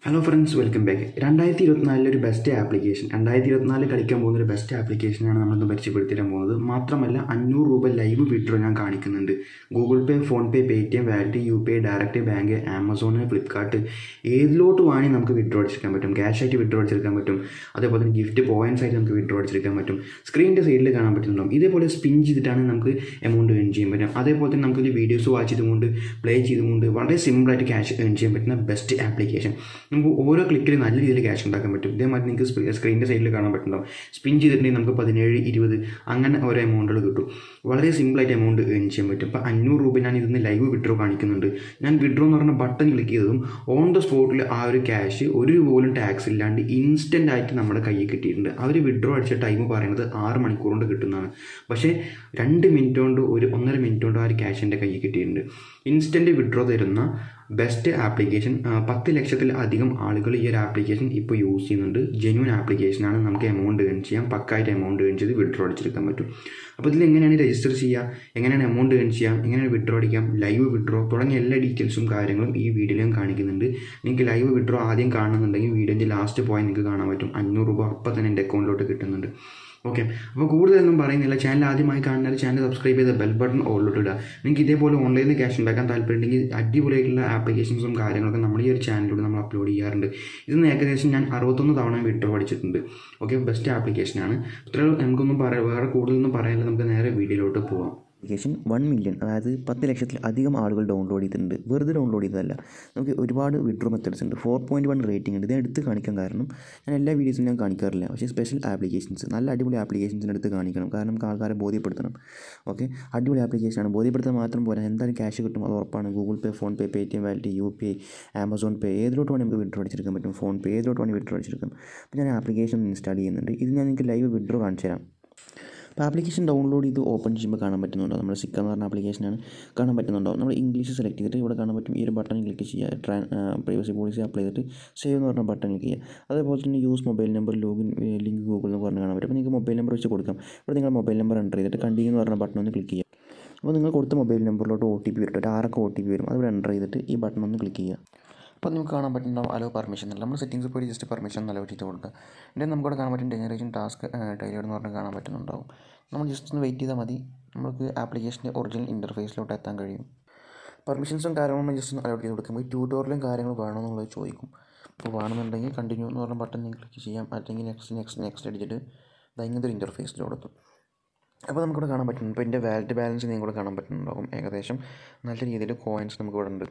hello friends welcome back രണ്ടായിരത്തി ഇരുപത്തിനാലിലെ ഒരു ബെസ്റ്റ് ആപ്ലിക്കേഷൻ രണ്ടായിരത്തി ഇരുപത്തിനാലിൽ കളിക്കാൻ പോകുന്ന ഒരു ബെസ്റ്റ് ആപ്ലിക്കേഷനാണ് നമ്മളിന്ന് പരിചയപ്പെടുത്തിരാൻ പോകുന്നത് മാത്രമല്ല അഞ്ഞൂറ് രൂപ ലൈവ് വിഡ്രോ ഞാൻ കാണിക്കുന്നുണ്ട് Google Pay PhonePe Paytm wallet U P I direct bank Amazon Flipkart ഏതിലോട്ട് വേണമെങ്കിൽ നമുക്ക് വിഡ്രോ അടിച്ചെടുക്കാൻ പറ്റും ക്യാഷ് ആയിട്ട് വിഡ്രോ അടിച്ചെടുക്കാൻ പറ്റും അതേപോലെ തന്നെ ഗിഫ്റ്റ് പോയിന്റ്സ് ആയിട്ട് നമുക്ക് വിഡ്രോ അടിച്ചെടുക്കാൻ പറ്റും സ്ക്രീനിൻ്റെ സൈഡിൽ കാണാൻ പറ്റുന്നുണ്ടാവും ഇതേപോലെ സ്പിൻ ചെയ്തിട്ടാണ് നമുക്ക് എമൗണ്ട് ഏൺ ചെയ്യാൻ പറ്റും അതേപോലെ തന്നെ നമുക്ക് വീഡിയോസ് വാച്ച് ചെയ്തുകൊണ്ട് പ്ലേ ചെയ്തുകൊണ്ട് വളരെ സിമ്പിളായിട്ട് ക്യാഷ് ഏൺ ചെയ്യാൻ പറ്റുന്ന ബെസ്റ്റ് ആപ്ലിക്കേഷൻ നമുക്ക് ഓരോ ക്ലിക്കിൽ നല്ല രീതിയിൽ ക്യാഷ് ഉണ്ടാക്കാൻ പറ്റും ഇതേമാതിരി നിങ്ങൾക്ക് സ്ക്രീനിൻ്റെ സൈഡിൽ കാണാൻ പറ്റുന്നുണ്ടാവും സ്പിൻ ചെയ്തിട്ടുണ്ടെങ്കിൽ നമുക്ക് പതിനേഴ് ഇരുപത് അങ്ങനെ ഓരോ എമൗണ്ടുകൾ കിട്ടും വളരെ സിമ്പിളായിട്ട് എമൗണ്ട് ഏൺ ചെയ്യാൻ പറ്റും ഇപ്പോൾ അഞ്ഞൂറ് രൂപ ഞാൻ ഇതിന്ന് ലൈവ് വിഡ്രോ കാണിക്കുന്നുണ്ട് ഞാൻ വിഡ്രോ എന്ന് പറഞ്ഞ ബട്ടൺ ക്ലിക്ക് ചെയ്തതും ഓൺ ദ സ്പോട്ടിൽ ആ ഒരു ക്യാഷ് ഒരു രൂപ പോലും ടാക്സ് ഇല്ലാണ്ട് ഇൻസ്റ്റൻ്റ് ആയിട്ട് നമ്മുടെ കയ്യിൽ കിട്ടിയിട്ടുണ്ട് അവർ വിഡ്രോ അടിച്ച ടൈം പറയുന്നത് ആറ് മണിക്കൂർ കൊണ്ട് കിട്ടുന്നതാണ് പക്ഷേ രണ്ട് മിനിറ്റ് കൊണ്ട് ഒരു ഒന്നര മിനിറ്റ് കൊണ്ട് ആ ഒരു ക്യാഷ് എൻ്റെ കയ്യിൽ കിട്ടിയിട്ടുണ്ട് ഇൻസ്റ്റൻറ്റ് വിഡ്രോ തരുന്ന ബെസ്റ്റ് ആപ്ലിക്കേഷൻ പത്ത് ലക്ഷത്തിൽ അധികം ആളുകൾ ഈ ഒരു ആപ്ലിക്കേഷൻ ഇപ്പോൾ യൂസ് ചെയ്യുന്നുണ്ട് ജെന്യൂൻ ആപ്ലിക്കേഷനാണ് നമുക്ക് എമൗണ്ട് ഏൺ ചെയ്യാം പക്കായിട്ട് എമൗണ്ട് ഏൺ ചെയ്ത് വിഡ്രോ അടിച്ചെടുക്കാൻ പറ്റും അപ്പോൾ ഇതിൽ എങ്ങനെയാണ് രജിസ്റ്റർ ചെയ്യുക എങ്ങനെയാണ് എമൗണ്ട് ഏൺ ചെയ്യാം എങ്ങനെയാണ് വിഡ്രോ അടിക്കാം ലൈവ് വിഡ്രോ തുടങ്ങിയ എല്ലാ ഡീറ്റെയിൽസും കാര്യങ്ങളും ഈ വീഡിയോയിലും കാണിക്കുന്നുണ്ട് നിങ്ങൾക്ക് ലൈവ് വിഡ്രോ ആദ്യം കാണുന്നുണ്ടെങ്കിൽ വീഡിയോൻ്റെ ലാസ്റ്റ് പോയി നിങ്ങൾക്ക് കാണാൻ പറ്റും അഞ്ഞൂറ് രൂപ അപ്പം തന്നെ എൻ്റെ അക്കൗണ്ടിലോട്ട് കിട്ടുന്നുണ്ട് ഓക്കെ അപ്പോൾ കൂടുതലൊന്നും പറയുന്നില്ല ചാനൽ ആദ്യമായി കാണുന്നത് ചാനൽ സബ്സ്ക്രൈബ് ചെയ്ത് ബെൽ ബട്ടൺ ഓളിലോട്ട് ഇടുക നിങ്ങൾക്ക് ഇതേപോലെ ഓൺലൈനിൽ ക്യാഷ് ഉണ്ടാക്കാൻ താല്പര്യമുണ്ടെങ്കിൽ അടിപൊളിയായിട്ടുള്ള ആപ്ലിക്കേഷൻസും കാര്യങ്ങളൊക്കെ നമ്മൾ ഈ ഒരു ചാനലിലൂടെ നമ്മൾ അപ്ലോഡ് ചെയ്യാറുണ്ട് ഇതിന് ഏകദേശം ഞാൻ അറുപത്തൊന്ന് തവണ വിഡ്രോ അടിച്ചിട്ടുണ്ട് ഓക്കെ ബെസ്റ്റ് ആപ്ലിക്കേഷനാണ് ഇത്ര നമുക്കൊന്നും പറയാം വേറെ കൂടുതലൊന്നും പറയാനില്ല നമുക്ക് നേരെ വീഡിയോയിലോട്ട് പോവാം ആപ്ലിക്കേഷൻ വൺ മില്യൺ അതായത് പത്ത് ലക്ഷത്തിൽ അധികം ആളുകൾ ഡൗൺലോഡ് ചെയ്തിട്ടുണ്ട് വെറുതെ ഡൗൺലോഡ് ചെയ്തതല്ല നമുക്ക് ഒരുപാട് വിഡ്രോ മെത്തേഡ്സ് ഉണ്ട് ഫോർ പോയിൻറ്റ് വൺ റേറ്റിംഗ് ഉണ്ട് ഇത് എടുത്ത് കാണിക്കാൻ കാരണം ഞാൻ എല്ലാ വീഡിയോസും ഞാൻ കാണിക്കാറില്ല പക്ഷേ സ്പെഷ്യൽ ആപ്ലിക്കേഷൻസ് നല്ല അടിപൊളി ആപ്ലിക്കേഷൻസിന് എടുത്ത് കാണിക്കണം കാരണം നമുക്ക് ആൾക്കാരെ ബോധ്യപ്പെടുത്തണം ഓക്കെ അടിപൊളി ആപ്ലിക്കേഷനാണ് ബോധ്യപ്പെടുത്താൻ മാത്രം പോരാ എന്തായാലും ക്യാഷ് കിട്ടും അത് ഉറപ്പാണ് Google Pay PhonePe Paytm wallet U P I Amazon Pay ഏതിലോട്ട് വേണമെങ്കിൽ നമുക്ക് വിഡ്രോ അടിച്ചെടുക്കാൻ പറ്റും ഫോൺ പേ ഏതിലോട്ട് വേണമെങ്കിൽ വിഡ്രോ അടിച്ചെടുക്കാം അപ്പോൾ ഞാൻ ആപ്ലിക്കേഷൻ ഇൻസ്റ്റാൾ ചെയ്യുന്നുണ്ട് ഇത് ഞാൻ നിങ്ങൾക്ക് ലൈവ് വിഡ്രോ കാണിച്ചു തരാം അപ്പോൾ ആപ്ലിക്കേഷൻ ഡൗൺലോഡ് ചെയ്ത് ഓപ്പൺ ചെയ്യുമ്പോൾ കാണാൻ പറ്റുന്നുണ്ടോ നമ്മുടെ സിക്ക എന്ന് പറഞ്ഞ ആപ്ലിക്കേഷനാണ് കാണാൻ പറ്റുന്നുണ്ടോ നമ്മൾ ഇംഗ്ലീഷ് സെലക്ട് ചെയ്തിട്ട് ഇവിടെ കാണാൻ പറ്റും ഈ ഒരു ബട്ടൺ ക്ലിക്ക് ചെയ്യുക ട്രാൻ പ്രൈവസി പോളിസി അപ്ലൈ ചെയ്തിട്ട് സേവ് എന്ന് പറഞ്ഞ ബട്ടൺ ക്ലിക്ക് ചെയ്യുക അതേപോലെ തന്നെ use mobile number login link Google എന്ന് പറഞ്ഞ് കാണാൻ പറ്റും അപ്പോൾ നിങ്ങൾക്ക് മൊബൈൽ നമ്പർ വെച്ച് കൊടുക്കാം ഇവിടെ നിങ്ങൾ മൊബൈൽ നമ്പർ എൻ്റർ ചെയ്തിട്ട് കണ്ടിന്യൂ എന്ന് പറഞ്ഞ ബട്ടൺ ഒന്ന് ക്ലിക്ക് ചെയ്യുക അപ്പോൾ നിങ്ങൾ കൊടുത്ത മൊബൈൽ നമ്പറിലോട്ട് ഒ ടി പി വരും ഒരു ആറൊക്കെ ഒ ടി പി വരും അതിവിടെ എൻ്റർ ചെയ്തിട്ട് ഈ ബട്ടൺ ഒന്ന് ക്ലിക്ക് ചെയ്യുക അപ്പോൾ നമുക്ക് കാണാൻ പറ്റുന്നുണ്ടാവും അലോ പെർമിഷൻ എന്നല്ല നമ്മൾ സെറ്റിംഗ്സ് പോയി ജസ്റ്റ് പെർമിഷൻ നല്ല ചെയ്ത് കൊടുക്കുക എന്നിട്ട് നമുക്കിവിടെ കാണാൻ പറ്റും ജനറേഷൻ ടാസ്ക് ടൈലേഡ് എന്ന് പറഞ്ഞാൽ കാണാൻ പറ്റുന്നുണ്ടാവും നമ്മൾ ജസ്റ്റ് ഒന്ന് വെയിറ്റ് ചെയ്താൽ മതി നമുക്ക് ആപ്ലിക്കേഷൻ്റെ ഒറിജിനൽ ഇൻ്റർഫേസിലോട്ട് എത്താൻ കഴിയും പെർമിഷൻസും കാര്യങ്ങളും ജസ്റ്റ് ഒന്ന് അലോട്ട് ചെയ്ത് കൊടുക്കുമ്പോൾ ഈ ട്യൂട്ടോറിയലും കാര്യങ്ങളും വേണമെന്നുള്ളത് ചോദിക്കും അപ്പോൾ വേണമെന്നുണ്ടെങ്കിൽ കണ്ടിന്യൂ എന്ന് പറഞ്ഞ ബട്ടൺ നിങ്ങൾ ക്ലിക്ക് ചെയ്യാം അല്ലെങ്കിൽ നെക്സ്റ്റ് നെക്സ്റ്റ് നെക്സ്റ്റ് അടിച്ചിട്ട് ഇങ്ങനത്തെ ഒരു ഇൻ്റർഫേസിലോടെത്തും അപ്പോൾ നമുക്കിവിടെ കാണാൻ പറ്റും ഇപ്പോൾ എൻ്റെ വാലറ്റ് ബാലൻസ് നിങ്ങൾക്ക് ഇവിടെ കാണാൻ പറ്റുന്നുണ്ടാകും ഏകദേശം നല്ല രീതിയിൽ കോയിൻസ് നമുക്കിവിടെ ഉണ്ട്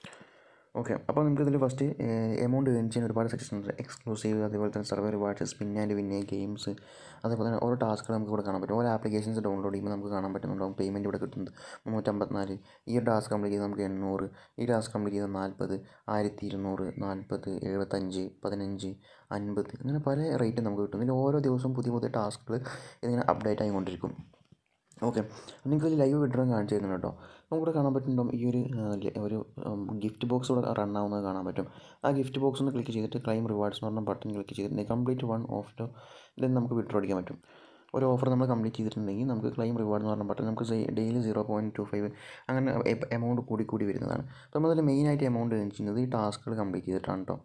ഓക്കെ അപ്പോൾ നമുക്ക് ഇതിൽ ഫസ്റ്റ് എമൗണ്ട് ഏൺ ചെയ്യാൻ ഒരുപാട് സെക്ഷൻ ഉണ്ട് എക്സ്ക്ലൂസീവ് അതേപോലെ തന്നെ survey rewards spin and win games അതേപോലെ തന്നെ ഓരോ ടാസ്കുകൾ നമുക്ക് ഇവിടെ കാണാൻ പറ്റും ഓരോ ആപ്ലിക്കേഷൻസ് ഡൗൺലോഡ് ചെയ്യുമ്പോൾ നമുക്ക് കാണാൻ പറ്റുന്നുണ്ടാവും പേയ്മെൻറ്റ് ഇവിടെ കിട്ടുന്നത് മുന്നൂറ്റമ്പത്തിനാല് ഈ ഒരു ടാസ്ക് കംപ്ലീറ്റ് ചെയ്താൽ നമുക്ക് എണ്ണൂറ് ഈ ടാസ്ക് കംപ്ലീറ്റ് ചെയ്താൽ നാൽപ്പത് ആയിരത്തി ഇരുന്നൂറ് നാൽപ്പത് എഴുപത്തഞ്ച് പതിനഞ്ച് അൻപത് ഇങ്ങനെ പല റേറ്റ് നമുക്ക് കിട്ടും ഇതിൽ ഓരോ ദിവസവും പുതിയ പുതിയ ടാസ്കുകൾ ഇതിങ്ങനെ അപ്ഡേറ്റ് ആയിക്കൊണ്ടിരിക്കും ഓക്കെ നിങ്ങൾക്ക് ലൈവ് വിഡ്രോ കാണിച്ചു തരുന്നുണ്ട് കേട്ടോ നമുക്കിവിടെ കാണാൻ പറ്റുന്നുണ്ടാവും ഈ ഒരു ഒരു ഗിഫ്റ്റ് ബോക്സ് ഇവിടെ റൺ ആവുന്നത് കാണാൻ പറ്റും ആ ഗിഫ്റ്റ് ബോക്സ് ഒന്ന് ക്ലിക്ക് ചെയ്തിട്ട് ക്ലൈം റിവാർഡ്സ് എന്ന് പറഞ്ഞ ബട്ടൺ ക്ലിക്ക് ചെയ്തിട്ടുണ്ടെങ്കിൽ കംപ്ലീറ്റ് വൺ ഓഫ് ഇതിൽ നമുക്ക് വിഡ്രോ അടിക്കാൻ പറ്റും ഒരു ഓഫർ നമ്മൾ കംപ്ലീറ്റ് ചെയ്തിട്ടുണ്ടെങ്കിൽ നമുക്ക് ക്ലെയിം റിവാർഡ് എന്ന് പറഞ്ഞ ബട്ടൺ നമുക്ക് daily zero point two five അങ്ങനെ എമൗണ്ട് കൂടി കൂടി വരുന്നതാണ് അപ്പോൾ നമ്മളതിൽ മെയിനായിട്ട് എമൗണ്ട് ഏൺ ചെയ്യുന്നത് ഈ ടാസ്കുകൾ കംപ്ലീറ്റ് ചെയ്തിട്ടാണ് കേട്ടോ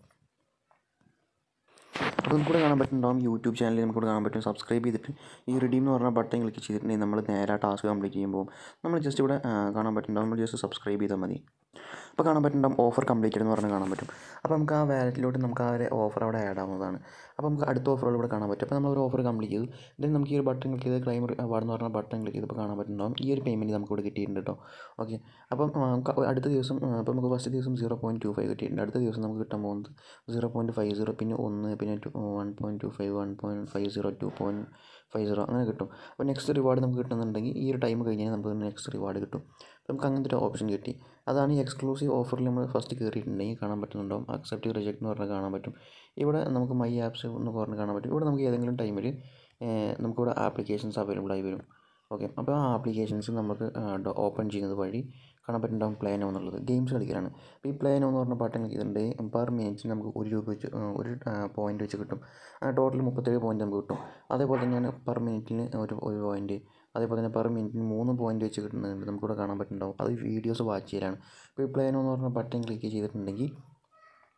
അപ്പോൾ നമുക്കിവിടെ കാണാൻ പറ്റുന്നുണ്ടാവും യൂട്യൂബ് ചാനലിൽ നമുക്കിവിടെ കാണാൻ പറ്റും സബ്സ്ക്രൈബ് ചെയ്തിട്ട് ഈ റിഡീം എന്ന് പറഞ്ഞ ബട്ടൺ ക്ലിക്ക് ചെയ്തിട്ടുണ്ടെങ്കിൽ നമ്മൾ നേരെ ആ ടാസ്ക് കംപ്ലീറ്റ് ചെയ്യുമ്പോൾ നമ്മൾ ജസ്റ്റ് ഇവിടെ കാണാൻ പറ്റുന്നുണ്ടാവും നമ്മൾ ജസ്റ്റ് സബ്സ്ക്രൈബ് ചെയ്താൽ മതി അപ്പോൾ കാണാൻ പറ്റുന്നുണ്ടാവും ഓഫർ കംപ്ലീറ്റഡ് എന്ന് പറഞ്ഞ് കാണാൻ പറ്റും അപ്പോൾ നമുക്ക് ആ വാലറ്റിലോട്ട് നമുക്ക് ആ ഒരു ഓഫർ അവിടെ ആഡ് ആവുന്നതാണ് അപ്പോൾ നമുക്ക് അടുത്ത ഓഫറുകൾ ഇവിടെ കാണാൻ പറ്റും അപ്പോൾ നമ്മൾ ഒരു ഓഫർ കംപ്ലീറ്റ് ചെയ്തു ദെൻ നമുക്ക് ഈ ഒരു ബട്ടൺ ക്ലിക്ക് ചെയ്ത് ക്ലൈം അവാർഡ് എന്ന് പറഞ്ഞ ബട്ടൺ ക്ലിക്ക് ചെയ്തപ്പോൾ കാണാൻ പറ്റുന്നുണ്ടാവും ഈ ഒരു പേയ്മെൻറ്റ് നമുക്ക് ഇവിടെ കിട്ടിയിട്ടുണ്ട് കേട്ടോ ഓക്കെ അപ്പം നമുക്ക് അടുത്ത ദിവസം അപ്പോൾ നമുക്ക് ഫസ്റ്റ് ദിവസം സീറോ പോയിൻറ്റ് ടു ഫൈവ് കിട്ടിയിട്ടുണ്ട് അടുത്ത ദിവസം നമുക്ക് കിട്ടാൻ പോകുന്നത് സീറോ പോയിൻറ്റ് ഫൈവ് സീറോ പിന്നെ ഒന്ന് പിന്നെ two one point two five one point five zero two point five zero അങ്ങനെ കിട്ടും അപ്പോൾ നെക്സ്റ്റ് റിവാർഡ് നമുക്ക് കിട്ടുന്നുണ്ടെങ്കിൽ ഈ ഒരു ടൈം കഴിഞ്ഞാൽ നമുക്ക് നെക്സ്റ്റ് റിവാർഡ് കിട്ടും നമുക്ക് അങ്ങനത്തെ ഒരു ഓപ്ഷൻ കിട്ടി അതാണ് ഈ എക്സ്ക്ലൂസീവ് ഓഫറിൽ നമ്മൾ ഫസ്റ്റ് കയറിയിട്ടുണ്ടെങ്കിൽ കാണാൻ പറ്റുന്നുണ്ടാവും അക്സെപ്റ്റ് റിജക്റ്റ് എന്ന് പറഞ്ഞാൽ കാണാൻ പറ്റും ഇവിടെ നമുക്ക് മൈ ആപ്സ് എന്ന് പറഞ്ഞ് കാണാൻ പറ്റും ഇവിടെ നമുക്ക് ഏതെങ്കിലും ടൈമിൽ നമുക്കിവിടെ ആപ്ലിക്കേഷൻസ് അവൈലബിൾ ആയി വരും ഓക്കെ അപ്പോൾ ആ ആപ്ലിക്കേഷൻസ് നമുക്ക് ഓപ്പൺ ചെയ്യുന്നത് വഴി കാണാൻ പറ്റുന്നുണ്ടാവും പ്ലേ നോ എന്നുള്ളത് ഗെയിംസ് കളിക്കലാണ് അപ്പോൾ ഈ പ്ലേ നോ എന്ന് പറഞ്ഞ ബട്ടൺ ചെയ്തിട്ടുണ്ടെങ്കിൽ പെർ മിനിറ്റിന് നമുക്ക് ഒരു രൂപ വെച്ച് ഒരു പോയിൻ്റ് വെച്ച് കിട്ടും ടോട്ടൽ മുപ്പത്തേഴ് പോയിൻ്റ് നമുക്ക് കിട്ടും അതേപോലെ തന്നെയാണ് പെർ മിനിറ്റിന് ഒരു ഒരു പോയിൻ്റ് അതേപോലെ തന്നെ പെർ മിനിറ്റിന് മൂന്ന് പോയിൻ്റ് വെച്ച് കിട്ടുന്നുണ്ട് നമുക്കിവിടെ കാണാൻ പറ്റുന്നുണ്ടാവും അത് വീഡിയോസ് വാച്ച് ചെയ്യലാണ് ഇപ്പോൾ ഈ പ്ലേ നോ എന്ന് പറഞ്ഞ ബട്ടൺ ക്ലിക്ക് ചെയ്തിട്ടുണ്ടെങ്കിൽ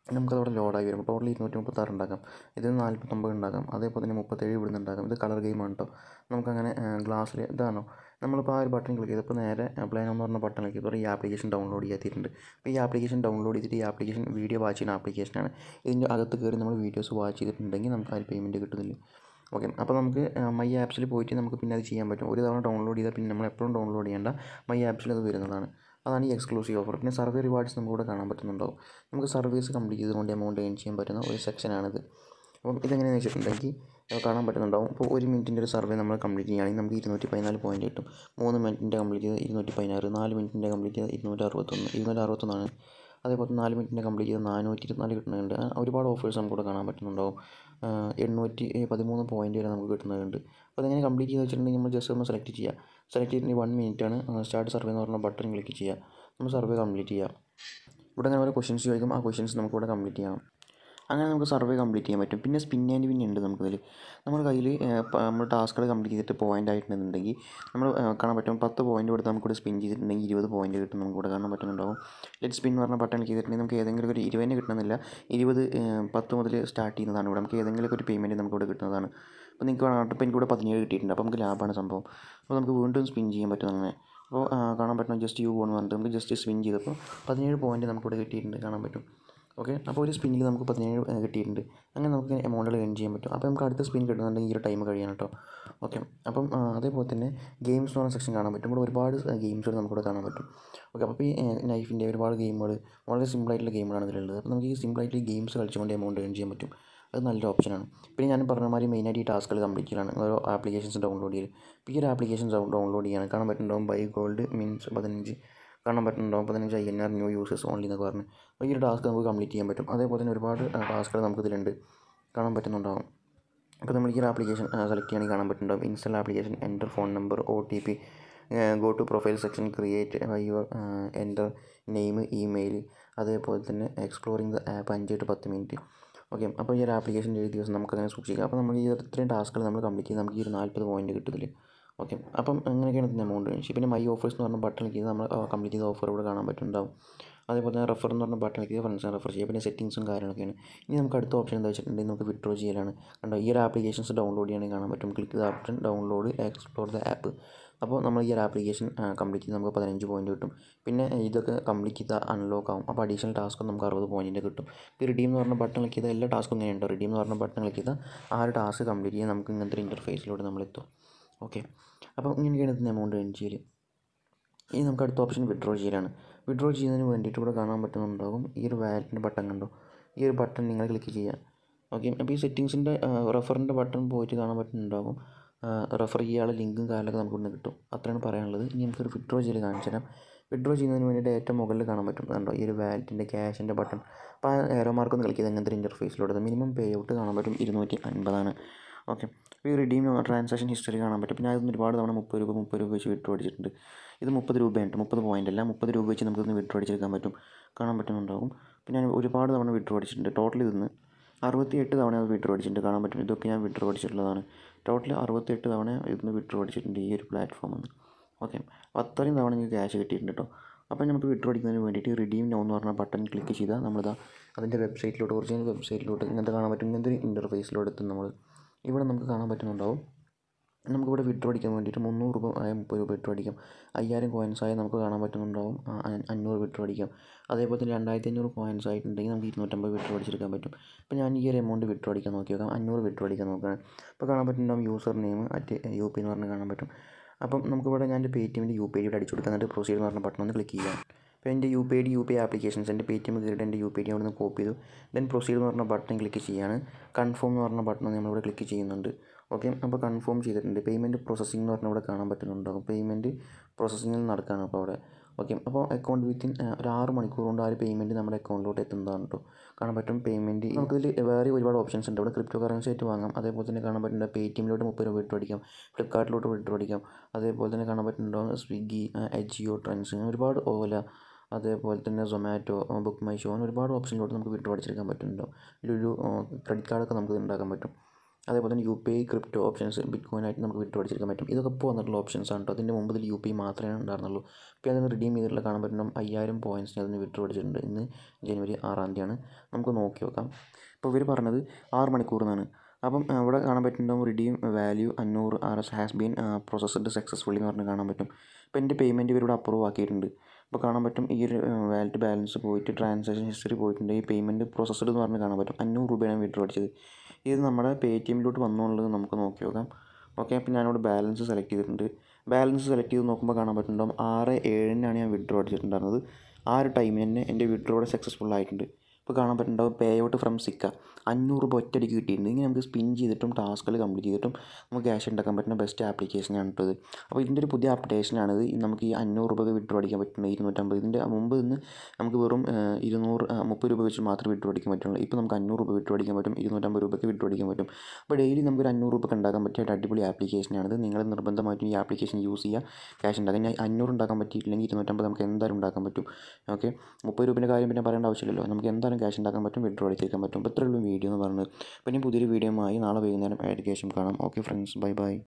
നമുക്കതവിടെ ലോഡായി വരും ടോട്ടൽ ഇരുന്നൂറ്റി മുപ്പത്താറ് ഉണ്ടാക്കാം ഇതിൽ നാൽപ്പത്തൊമ്പത് ഉണ്ടാക്കാം അതേപോലെ തന്നെ മുപ്പത്തേഴ് ഇവിടുന്ന് ഉണ്ടാക്കാം ഇത് കളർ ഗെയിമാണ് കേട്ടോ നമുക്കങ്ങനെ ഗ്ലാസ്സിൽ ഇതാണോ നമ്മളിപ്പോൾ ആ ഒരു ബട്ടൺ ക്ലിക്ക് ചെയ്തപ്പോൾ നേരെ പ്ലാൻ എന്ന് പറഞ്ഞ ബട്ടൺ ക്ലിക്ക് ചെയ്തപ്പോൾ ഈ ആപ്ലിക്കേഷൻ ഡൗൺലോഡ് ചെയ്യാത്തിട്ടുണ്ട് അപ്പോൾ ഈ ആപ്ലിക്കേഷൻ ഡൗൺലോഡ് ചെയ്തിട്ട് ഈ ആപ്ലിക്കേഷൻ വീഡിയോ വാച്ച് ചെയ്യുന്ന ആപ്ലിക്കേഷനാണ് ഇതിൻ്റെ അകത്ത് കയറി നമ്മൾ വീഡിയോസ് വാച്ച് ചെയ്തിട്ടുണ്ടെങ്കിൽ നമുക്ക് ആ ഒരു പേയ്മെൻറ്റ് കിട്ടുന്നില്ല ഓക്കെ അപ്പോൾ നമുക്ക് മൈ ആപ്സിൽ പോയിട്ട് നമുക്ക് പിന്നെ അത് ചെയ്യാൻ പറ്റും ഒരു തവണ ഡൗൺലോഡ് ചെയ്താൽ പിന്നെ നമ്മൾ എപ്പോഴും ഡൗൺലോഡ് ചെയ്യേണ്ട മൈ ആപ്സിൽ അത് വരുന്നതാണ് അതാണ് ഈ എക്സ്ക്ലൂസീവ് ഓഫർ പിന്നെ സർവേ റിവാർഡ്സ് നമുക്കിവിടെ കാണാൻ പറ്റുന്നുണ്ടാവും നമുക്ക് സർവീസ് കംപ്ലീറ്റ് ചെയ്തുകൊണ്ട് എമൗണ്ട് ഏൺ ചെയ്യാൻ പറ്റുന്ന ഒരു സെക്ഷനാണിത് അപ്പം ഇതെങ്ങനെയാണെന്ന് വെച്ചിട്ടുണ്ടെങ്കിൽ കാണാൻ പറ്റുന്നുണ്ടാവും ഇപ്പോൾ ഒരു മിനിറ്റിൻ്റെ ഒരു സർവേ നമ്മൾ കംപ്ലീറ്റ് ചെയ്യുകയാണെങ്കിൽ നമുക്ക് ഇരുന്നൂറ്റി പതിനാല് പോയിൻറ്റ് കിട്ടും മൂന്ന് മിനിറ്റിൻ്റെ കംപ്ലീറ്റ് ചെയ്ത് ഇരുന്നൂറ്റി പതിനാറ് നാല് മിനിറ്റിൻ്റെ കംപ്ലീറ്റ് ചെയ്ത് ഇരുന്നൂറ്റി അറുപത്തൊന്ന് ഇരുന്നൂറ്റി അറുപത്തൊന്നാണ് അതേപോലെ നാല് മിനിറ്റിൻ്റെ കംപ്ലീറ്റ് ചെയ്ത് നാനൂറ്റി ഇരുപത്തിനാല് കിട്ടുന്നുണ്ട് ഒരുപാട് ഓഫേഴ്സ് നമുക്കിവിടെ കാണാൻ പറ്റുന്നുണ്ടാവും എണ്ണൂറ്റി പതിമൂന്ന് പോയിൻറ്റ് വരെ നമുക്ക് കിട്ടുന്നുണ്ട് അപ്പോൾ അതെങ്ങനെ കംപ്ലീറ്റ് ചെയ്ത് വെച്ചിട്ടുണ്ടെങ്കിൽ നമ്മൾ ജസ്റ്റ് ഒന്ന് സെലക്ട് ചെയ്യുക സെലക്ട് ചെയ്തിട്ടുണ്ടെങ്കിൽ വൺ മിനിറ്റ് ആണ് സ്റ്റാർട്ട് സർവേ എന്ന് പറഞ്ഞ ബട്ടൺ ക്ലിക്ക് ചെയ്യുക നമ്മൾ സർവേ കംപ്ലീറ്റ് ചെയ്യുക ഇവിടെ അങ്ങനെ ഓരോ ക്വസ്റ്റ്യൻസ് ചോദിക്കും ആ ക്വസ്റ്റ്യൻസ് നമുക്ക് ഇവിടെ കംപ്ലീറ്റ് ചെയ്യാം അങ്ങനെ നമുക്ക് സർവേ കംപ്ലീറ്റ് ചെയ്യാൻ പറ്റും പിന്നെ സ്പിൻ ആൻഡ് വിൻ ഉണ്ട് നമുക്കിതിൽ നമ്മുടെ കയ്യിൽ നമ്മൾ ടാസ്കുകൾ കംപ്ലീറ്റ് ചെയ്തിട്ട് പോയിൻ്റ് ആയിട്ടുണ്ടെന്നുണ്ടെങ്കിൽ നമ്മൾ കാണാൻ പറ്റും പത്ത് പോയിൻ്റ് കൊടുത്ത് നമുക്കിവിടെ സ്പിൻ ചെയ്തിട്ടുണ്ടെങ്കിൽ ഇരുപത് പോയിൻ്റ് കിട്ടും നമുക്കിവിടെ കാണാൻ പറ്റുന്നുണ്ടാവും ലെറ്റ് സ്പിൻ എന്ന് പറഞ്ഞ ബട്ടൺ ചെയ്തിട്ടുണ്ടെങ്കിൽ നമുക്ക് ഏതെങ്കിലും ഒരു ഇരുപതിന് കിട്ടുന്നില്ല ഇരുപത് പത്ത് മുതൽ സ്റ്റാർട്ട് ചെയ്യുന്നതാണ് ഇവിടെ നമുക്ക് ഏതെങ്കിലും ഒരു പേയ്മെൻറ്റ് നമുക്കിവിടെ കിട്ടുന്നതാണ് അപ്പോൾ നിങ്ങൾക്ക് കാണാം ഇപ്പോൾ എനിക്കിവിടെ പതിനേഴ് കിട്ടിയിട്ടുണ്ട് അപ്പോൾ നമുക്ക് ലാഭമാണ് സംഭവം അപ്പോൾ നമുക്ക് വീണ്ടും സ്പിൻ ചെയ്യാൻ പറ്റും അങ്ങനെ അപ്പോൾ കാണാൻ പറ്റുന്ന ജസ്റ്റ് യു എന്ന് പറഞ്ഞിട്ട് നമുക്ക് ജസ്റ്റ് സ്പിൻ ചെയ്തപ്പോൾ പതിനേഴ് പോയിൻറ്റ് നമുക്കിവിടെ കിട്ടിയിട്ടുണ്ട് കാണാൻ പറ്റും ഓക്കെ അപ്പോൾ ഒരു സ്പിന്നിൽ നമുക്ക് പതിനേഴ് കിട്ടിയിട്ടുണ്ട് അങ്ങനെ നമുക്ക് എമൗണ്ടുകൾ ഏൺ ചെയ്യാൻ പറ്റും അപ്പോൾ നമുക്ക് അടുത്ത സ്പിൻ കിട്ടുന്നുണ്ടെങ്കിൽ ഈ ഒരു ടൈം കഴിയണം കേട്ടോ ഓക്കെ അപ്പം അതേപോലെ തന്നെ ഗെയിംസ് എന്ന് പറഞ്ഞ സെക്ഷൻ കാണാൻ പറ്റും ഇവിടെ ഒരുപാട് ഗെയിംസുകൾ നമുക്കിവിടെ കാണാൻ പറ്റും ഓക്കെ അപ്പോൾ ഈ നൈഫിൻ്റെ ഒരുപാട് ഗെയിമുകൾ വളരെ സിമ്പിളായിട്ടുള്ള ഗെയിമുകളാണ് ഇതിലുള്ളത് അപ്പോൾ നമുക്ക് ഈ സിമ്പിളായിട്ട് ഗെയിംസ് കളിച്ചുകൊണ്ട് എമൗണ്ട് ഏൺ ചെയ്യാൻ പറ്റും അത് നല്ലൊരു ഓപ്ഷനാണ് പിന്നെ ഞാൻ പറഞ്ഞ മാതിരി മെയിനായിട്ട് ഈ ടാസ്കുകൾ കംപ്ലീറ്റ് ചെയ്യലാണ് ഓരോ ആപ്ലിക്കേഷൻസ് ഡൗൺലോഡ് ചെയ്ത് ഇപ്പോൾ ഈ ഒരു ആപ്ലിക്കേഷൻ ഡൗൺലോഡ് ചെയ്യാണ് കാണാൻ പറ്റുന്നുണ്ടാവും ബൈ ഗോൾഡ് മീൻസ് പതിനഞ്ച് കാണാൻ പറ്റുന്നുണ്ടാവും പതിനഞ്ച് I N R new users only എന്നൊക്കെ പറഞ്ഞ് അപ്പോൾ ഈ ഒരു ടാസ്ക് നമുക്ക് കംപ്ലീറ്റ് ചെയ്യാൻ പറ്റും അതേപോലെ തന്നെ ഒരുപാട് ടാസ്കുകൾ നമുക്ക് ഇതിലുണ്ട് കാണാൻ പറ്റുന്നുണ്ടാവും അപ്പോൾ നമ്മൾ ഈ ഒരു ആപ്ലിക്കേഷൻ സെലക്ട് ചെയ്യുകയാണെങ്കിൽ കാണാൻ പറ്റുന്നുണ്ടാവും install application enter phone number O T P go to profile section create your enter name email അതേപോലെ തന്നെ എക്സ്പ്ലോറിങ് ദ ആപ്പ് അഞ്ച് ടു പത്ത് മിനിറ്റ് ഓക്കെ അപ്പോൾ ഈ ഒരു ആപ്ലിക്കേഷൻ ഏഴ് ദിവസം നമുക്കങ്ങനെ സൂക്ഷിക്കാം അപ്പോൾ നമ്മൾ ഈ ഇത്രയും ടാസ്കുകൾ നമ്മൾ കംപ്ലീറ്റ് ചെയ്ത് നമുക്ക് ഈ ഒരു നാൽപ്പത് പോയിൻറ്റ് കിട്ടത്തില്ല ഓക്കെ അപ്പം അങ്ങനെയൊക്കെയാണ് ഇതിൻ്റെ എമൗണ്ട് പക്ഷേ പിന്നെ മൈ ഓഫേഴ്സ് എന്ന് പറഞ്ഞ ബട്ടൺ ചെയ്ത് നമ്മൾ കംപ്ലീറ്റ് ചെയ്ത ഓഫർ ഇവിടെ കാണാൻ പറ്റുന്നുണ്ടാവും അതേപോലെ തന്നെ റെഫർ എന്ന് പറഞ്ഞ ബട്ടൺ ചെയ്ത് ഫ്രണ്ട്സിനെ റെഫർ ചെയ്യുക പിന്നെ സെറ്റിങ്സും കാര്യങ്ങളൊക്കെയാണ് ഇനി നമുക്ക് അടുത്ത ഓപ്ഷൻ എന്താ വെച്ചിട്ടുണ്ടെങ്കിൽ നമുക്ക് വിഡ്രോ ചെയ്യലാണ് കണ്ടോ ഈ ഒരു ആപ്ലിക്കേഷൻസ് ഡൗൺലോഡ് ചെയ്യണമെങ്കിൽ കാണാൻ പറ്റും click the option download explore the app അപ്പോൾ നമ്മൾ ഈ ഒരു ആപ്ലിക്കേഷൻ കംപ്ലീറ്റ് ചെയ്ത് നമുക്ക് പതിനഞ്ച് പോയിൻറ്റ് കിട്ടും പിന്നെ ഇതൊക്കെ കംപ്ലീറ്റ് ചെയ്താൽ അൺലോക്ക് ആവും അപ്പോൾ അഡീഷണൽ ടാസ്ക്കും നമുക്ക് അറുപത് പോയിൻറ്റിൻ്റെ കിട്ടും ഇപ്പോൾ റിഡീം എന്ന് പറഞ്ഞ ബട്ടൺ ക്ലിക്ക് ചെയ്താൽ എല്ലാ ടാസ്ക്കും ഇങ്ങനെ ഉണ്ടോ റിഡീം എന്ന് പറഞ്ഞ ബട്ടൺ ക്ലിക്ക് ചെയ്താൽ ആ ഒരു ടാസ്ക് കംപ്ലീറ്റ് ചെയ്യാൻ നമുക്ക് ഇങ്ങനത്തെ ഒരു ഇൻ്റർഫേസിലൂടെ നമ്മളെത്തും ഓക്കെ അപ്പം ഇങ്ങനെയൊക്കെയാണ് ഇതിൻ്റെ എമൗണ്ട് ഏൺ ചെയ്യൽ ഇനി നമുക്ക് അടുത്ത ഓപ്ഷൻ വിഡ്രോ ചെയ്യലാണ് വിഡ്രോ ചെയ്യുന്നതിന് വേണ്ടിയിട്ട് ഇവിടെ കാണാൻ പറ്റുന്നുണ്ടാകും ഈ ഒരു വാലറ്റിൻ്റെ ബട്ടൺ കണ്ടോ ഈ ഒരു ബട്ടൺ നിങ്ങൾ ക്ലിക്ക് ചെയ്യുക ഓക്കെ അപ്പോൾ ഈ സെറ്റിങ്സിൻ്റെ റെഫറിൻ്റെ ബട്ടൺ പോയിട്ട് കാണാൻ പറ്റുന്നുണ്ടാകും റെഫർ ചെയ്യാനുള്ള ലിങ്കും കാര്യങ്ങളൊക്കെ നമുക്ക് ഇവിടുന്ന് കിട്ടും അത്രയാണ് പറയാനുള്ളത് ഇനി നമുക്കൊരു വിഡ്രോ ചെയ്യൽ കാണിച്ചു തരാം വിഡ്രോ ചെയ്യുന്നതിന് വേണ്ടിയിട്ട് ഏറ്റവും മുകളിൽ കാണാൻ പറ്റും കണ്ടോ ഈ ഒരു വാലറ്റിൻ്റെ ക്യാഷിൻ്റെ ബട്ടൺ അപ്പോൾ ആ ഏറോ മാർക്ക് ഒന്ന് ക്ലിക്ക് ചെയ്ത് അങ്ങനത്തെ ഒരു ഇൻ്റർഫേസിലൂടെ മിനിമം പേ ഔട്ട് കാണാൻ പറ്റും ഇരുന്നൂറ്റി അൻപതാണ് ഓക്കെ അപ്പോൾ ഈ റിഡീം ട്രാൻസാക്ഷൻ ഹിസ്റ്ററി കാണാൻ പറ്റും പിന്നെ അതിന് ഒരുപാട് തവണ മുപ്പത് രൂപ മുപ്പത് രൂപ വെച്ച് വിഡ്രോ അടിച്ചിട്ടുണ്ട് ഇത് മുപ്പത് രൂപയുണ്ട് മുപ്പത് പോയിൻ്റ് അല്ല മുപ്പത് രൂപ വെച്ച് നമുക്കിന്ന് വിഡ്രോ അടിച്ചെടുക്കാൻ പറ്റും കാണാൻ പറ്റുന്നുണ്ടാവും പിന്നെ ഞാൻ ഒരുപാട് തവണ വിഡ്രോ അടിച്ചിട്ടുണ്ട് ടോട്ടൽ ഇതിന്ന് അറുപത്തി എട്ട് തവണ അത് വിഡ്രോ അടിച്ചിട്ടുണ്ട് കാണാൻ പറ്റും ഇതൊക്കെ ഞാൻ വിഡ്രോ അടിച്ചിട്ടുള്ളതാണ് ടോട്ടൽ അറുപത്തി എട്ട് തവണ ഇതിന്ന് വിഡ്രോ അടിച്ചിട്ടുണ്ട് ഈ ഒരു പ്ലാറ്റ്ഫോമിൽ നിന്ന് ഓക്കെ അപ്പോൾ അത്രയും തവണ എനിക്ക് ക്യാഷ് കിട്ടിയിട്ടുണ്ട് കേട്ടോ അപ്പോൾ നമുക്ക് വിഡ്രോ അടിക്കുന്നതിന് വേണ്ടിയിട്ട് റിഡീം നോ എന്ന് പറഞ്ഞ ബട്ടൺ ക്ലിക്ക് ചെയ്താൽ നമ്മളിതാ അതിൻ്റെ വെബ്സൈറ്റിലോട്ട് ഒറിജിനൽ വെബ്സൈറ്റിലോട്ട് ഇങ്ങനത്തെ കാണാൻ പറ്റും ഇങ്ങനത്തെ ഒരു ഇൻ്റർഫേസിലോട്ട് എത്തും നമ്മൾ ഇവിടെ നമുക്ക് കാണാൻ പറ്റുന്നുണ്ടാവും നമുക്കിവിടെ വിഡ്രോ അടിക്കാൻ വേണ്ടിയിട്ട് മുന്നൂറ് രൂപ ആയ മുപ്പത് രൂപ വിഡ്രോ അടിക്കാം അയ്യായിരം കോയിൻസ് ആയ നമുക്ക് കാണാൻ പറ്റുന്നുണ്ടാവും അഞ്ഞൂറ് വിഡ്രോ അടിക്കാം അതേപോലെ തന്നെ രണ്ടായിരത്തി അഞ്ഞൂറ് കോയിൻസ് ആയിട്ടുണ്ടെങ്കിൽ നമുക്ക് ഇരുന്നൂറ്റമ്പത് വിഡ്രോ അടിച്ചെടുക്കാൻ പറ്റും ഇപ്പോൾ ഞാൻ ഈ ഒരു എമൗണ്ട് വിഡ്രോ അടിക്കാൻ നോക്കി നോക്കാം അഞ്ഞൂറ് വിഡ്രോ അടിക്കാൻ നോക്കുകയാണ് ഇപ്പോൾ കാണാൻ പറ്റുന്നുണ്ടാവും username at U P എന്ന് പറഞ്ഞ് കാണാൻ പറ്റും അപ്പം നമുക്കിവിടെ ഞാൻ എൻ്റെ പേ ടി എമ്മിൻ്റെ യു പി ഐ ഡി അടിച്ചു കൊടുക്കാൻ എന്നിട്ട് പ്രൊസീഡ് എന്ന് പറഞ്ഞ ബട്ടൺ ഒന്ന് ക്ലിക്ക് ചെയ്യാം അപ്പോൾ എൻ്റെ U P I D U P I applications എൻ്റെ പേ ടി എം കയറിയിട്ട് എൻ്റെ യു പി ഐ ഡി അവിടെ നിന്ന് കോപ്പി ചെയ്തു ദെൻ പ്രൊസീഡ് എന്ന് പറഞ്ഞ ബട്ടൺ ക്ലിക്ക് ചെയ്യാണ് കൺഫേം എന്ന് പറഞ്ഞ ബട്ടൺ നമ്മളിവിടെ ക്ലിക്ക് ചെയ്യുന്നുണ്ട് ഓക്കെ അപ്പോൾ കൺഫേം ചെയ്തിട്ടുണ്ട് പേയ്മെൻറ്റ് പ്രോസസ്സിംഗ് എന്ന് പറഞ്ഞാൽ ഇവിടെ കാണാൻ പറ്റുന്നുണ്ടാകും പേയ്മെൻറ്റ് പ്രോസസ്സിങ്ങിൽ നടക്കുകയാണ് അപ്പോൾ അവിടെ ഓക്കെ അപ്പോൾ അക്കൗണ്ട് വിത്തിൻ ഒരു ആറ് മണിക്കൂർ കൊണ്ട് ആ ഒരു പേയ്മെൻറ്റ് നമ്മുടെ അക്കൗണ്ടിലോട്ട് എത്തുന്നതാണ് കേട്ടോ കാണാൻ പറ്റും പേയ്മെൻറ്റ് നമുക്കിതിൽ വേറെ ഒരുപാട് ഓപ്ഷൻസ് ഉണ്ട് ഇവിടെ ക്രിപ്റ്റോ കറൻസി ആയിട്ട് വാങ്ങാം അതേപോലെ തന്നെ കാണാൻ പറ്റുന്നുണ്ട് പേ ടി എമ്മിലോട്ട് മുപ്പത് രൂപ വിട്ടു അടിക്കാം ഫ്ലിപ്കാർട്ടിലോട്ട് വിട്ടു അടിക്കാം അതേപോലെ തന്നെ കാണാൻ പറ്റുന്നുണ്ടാവും സ്വിഗ്ഗി എജിയോ ട്രെൻഡ്സ് അങ്ങനെ ഒരുപാട് ഓല അതേപോലെ തന്നെ സൊമാറ്റോ ബുക്ക് മൈ ഷോ അങ്ങനെ ഒരുപാട് ഓപ്ഷനിലോട്ട് നമുക്ക് വിഡ്രോ അടിച്ചെടുക്കാൻ പറ്റുന്നുണ്ടോ ഇതിലൊരു ക്രെഡിറ്റ് കാർഡൊക്കെ നമുക്ക് ഉണ്ടാക്കാൻ പറ്റും അതേപോലെ തന്നെ U P I crypto options ബിറ്റ് കോയിനായിട്ട് നമുക്ക് വിട്ട് അടിച്ചെടുക്കാൻ പറ്റും ഇതൊക്കെ ഇപ്പോൾ വന്നിട്ടുള്ള ഓപ്ഷൻസ് ആണ് കേട്ടോ അതിൻ്റെ മുമ്പ് ഇതിൽ യു പി ഐ മാത്രമേ ഉണ്ടായിരുന്നുള്ളൂ ഇപ്പോൾ അതിന് റിഡീം ചെയ്തിട്ടുള്ള കാണാൻ പറ്റുന്ന അയ്യായിരം പോയിൻറ്റ്സിന് അതിന് വിട്ട് അടിച്ചിട്ടുണ്ട് ഇന്ന് ജനുവരി ആറാം തീയതിയാണ് നമുക്ക് നോക്കി നോക്കാം ഇപ്പോൾ ഇവർ പറഞ്ഞത് ആറ് മണിക്കൂർ എന്നാണ് അപ്പം ഇവിടെ കാണാൻ പറ്റുന്നുണ്ടാവും റിഡീം വാല്യൂ അഞ്ഞൂറ് R S has been processed successfully എന്ന് പറഞ്ഞ് കാണാൻ പറ്റും ഇപ്പോൾ എൻ്റെ പേയ്മെൻറ്റ് ഇവരിവിടെ അപ്രൂവ് ആക്കിയിട്ടുണ്ട് ഇപ്പോൾ കാണാൻ പറ്റും ഈ ഒരു വാലറ്റ് ബാലൻസ് പോയിട്ട് ട്രാൻസാക്ഷൻ ഹിസ്റ്ററി പോയിട്ടുണ്ട് ഈ പേയ്മെൻറ്റ് പ്രോസസ്ഡ് എന്ന് പറഞ്ഞ് കാണാൻ പറ്റും അഞ്ഞൂറ് രൂപയാണ് വിഡ്രോ അടിച്ചത് ഇത് നമ്മുടെ പേ ടി എമ്മിലോട്ട് വന്നുള്ളത് നമുക്ക് നോക്കി നോക്കാം ഓക്കെ അപ്പോൾ ഞാനിവിടെ ബാലൻസ് സെലക്ട് ചെയ്തിട്ടുണ്ട് ബാലൻസ് സെലക്ട് ചെയ്ത് നോക്കുമ്പോൾ കാണാൻ പറ്റുന്നുണ്ടാവും ആറ് ഏഴിനാണ് ഞാൻ വിഡ്രോ അടിച്ചിട്ടുണ്ടായിരുന്നത് ആ ഒരു ടൈമിന് തന്നെ എൻ്റെ വിഡ്രോ ഇവിടെ സക്സസ്ഫുൾ ആയിട്ടുണ്ട് ഇപ്പോൾ കാണാൻ പറ്റുന്നുണ്ടാവും പേ ഔട്ട് ഫ്രം സിക്ക അഞ്ഞൂറ് രൂപ ഒറ്റയടിക്ക് കിട്ടിയിട്ടുണ്ട് ഇങ്ങനെ നമുക്ക് സ്പിൻ ചെയ്തിട്ടും ടാസ്കുകൾ കംപ്ലീറ്റ് ചെയ്തിട്ടും നമുക്ക് ക്യാഷ് ഉണ്ടാക്കാൻ പറ്റുന്ന ബെസ്റ്റ് ആപ്ലിക്കേഷനാണ് കേട്ടോ ഇത് അപ്പോൾ ഇതിൻ്റെ ഒരു പുതിയ അപ്ഡേഷനാണിത് നമുക്ക് ഈ അഞ്ഞൂറ് രൂപ വിഡ്രോ അടിക്കാൻ പറ്റുന്ന ഇരുന്നൂറ്റമ്പത് ഇതിൻ്റെ മുമ്പ് നിന്ന് നമുക്ക് വെറും ഇരുന്നൂറ് മുപ്പത് രൂപ വെച്ച് മാത്രമേ വിഡ്രോ അടിക്കാൻ പറ്റുള്ളൂ ഇപ്പോൾ നമുക്ക് അഞ്ഞൂറ് രൂപ വിഡ്രോ അടിക്കാൻ പറ്റും ഇരുന്നൂറ്റമ്പത് രൂപയ്ക്ക് വിഡ്രോ അടിക്കാൻ പറ്റും അപ്പോൾ ഡെയിലി നമുക്ക് ഒരു അഞ്ഞൂറ് രൂപ ഉണ്ടാക്കാൻ പറ്റിയ ഒരു അടിപൊളി ആപ്ലിക്കേഷനാണിത് നിങ്ങൾ നിർബന്ധമായിട്ടും ഈ ആപ്ലിക്കേഷൻ യൂസ് ചെയ്യുക ക്യാഷ് ഉണ്ടാക്കാൻ ഞാൻ അഞ്ഞൂറ് ഉണ്ടാക്കാൻ പറ്റിയില്ലെങ്കിൽ ഇരുന്നൂറ്റമ്പത് നമുക്ക് എന്തായാലും ഉണ്ടാക്കാൻ പറ്റും ഓക്കെ മുപ്പത് രൂപേൻ്റെ കാര്യം പിന്നെ പറയേണ്ട ആവശ്യമില്ലല്ലോ നമുക്ക് എന്തായാലും ക്യാഷ് ഉണ്ടാക്കാൻ പറ്റും വിഡ്രോ അടിച്ചേക്കാൻ പറ്റും അപ്പോൾ ഇത്രയുള്ള വീഡിയോ എന്ന് പറയുന്നത് പിന്നെ പുതിയൊരു വീഡിയോയുമായി നാളെ വൈകുന്നേരം ഏഴരയ്ക്ക് ശേഷം കാണാം ഓക്കെ ഫ്രണ്ട്സ് ബൈ ബൈ